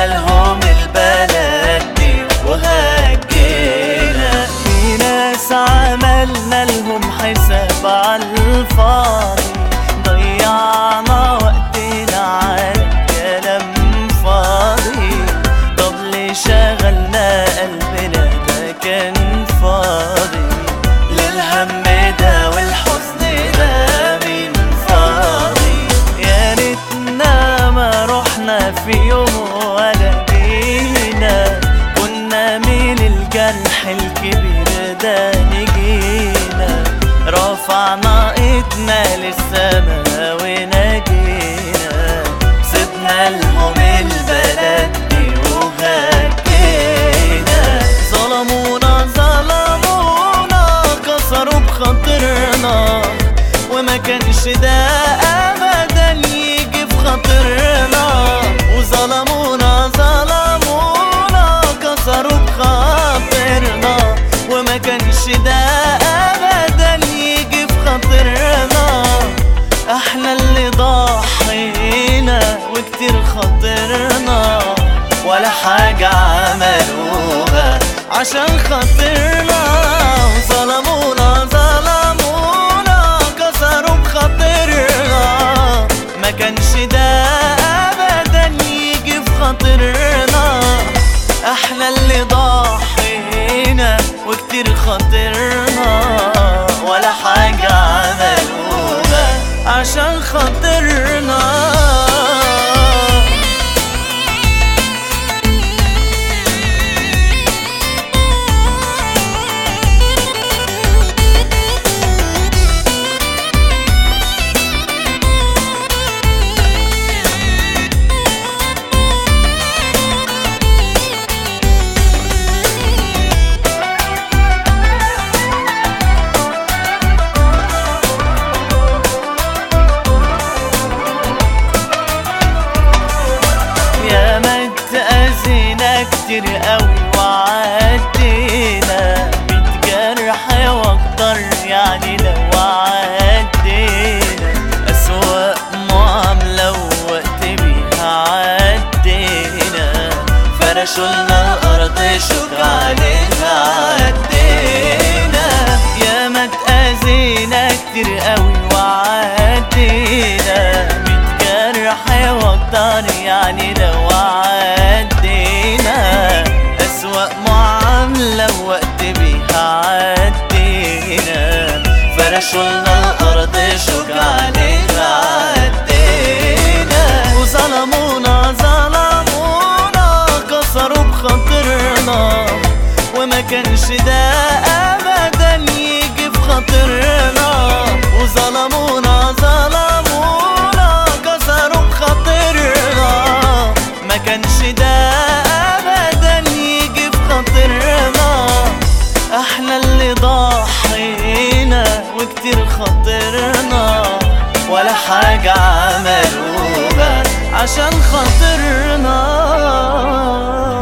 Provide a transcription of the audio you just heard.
سيبنا لهم البلد دي وهجينا في ناس عملنا لهم حساب عالفاضي ضيعنا وقتنا على كلام فاضي طب ليه شغلنا قلبنا ده كان فاضي للهم ده والحزن ده مين فاضي يا ريتنا ما رحنا في يوم ولا جينا كنا من الجرح الكبير ده نجينا رفعنا ايدنا للسما ونجينا سيبنا لهم البلد دي وهجينا ظلمونا ظلمونا كسروا بخاطرنا وما كانش ده ابدا يجي في خاطرنا وظلمونا ظلمونا كسروا بخاطرنا وما كانش ده ابدا يجي في خاطرنا احنا اللي ضحينا وكتير خاطرنا ولا حاجة عملوها عشان خاطرنا ظلمونا ظلمونا كسروا بخاطرنا ما كانش ده ابدا يجي في خاطرنا احنا اللي ضحينا وكتير خاطرنا ولا حاجة عملوها عشان خاطرنا يا ما اتأذينا كتير قوي وعدينا ميت جرح واكتر يعني لو عدينا أسوأ معاملة ووقت بيها عدينا فرشولنا الأرض شوك عليها عدينا يا ما اتأذينا كتير قوي وعدينا ميت جرح واكتر يعني لو عدينا أسوأ معاملة ووقت بيها عدينا فرشولنا الأرض شوك عليها عدينا وظلمونا ظلمونا كسروا بخاطرنا وما كانش ده أبدا يجي في خاطرنا وظلمونا ظلمونا كسروا بخاطرنا ما كانش ده ابدا يجي في خاطرنا احنا اللي ضحينا وكتير خاطرنا ولا حاجة عملوها عشان خاطرنا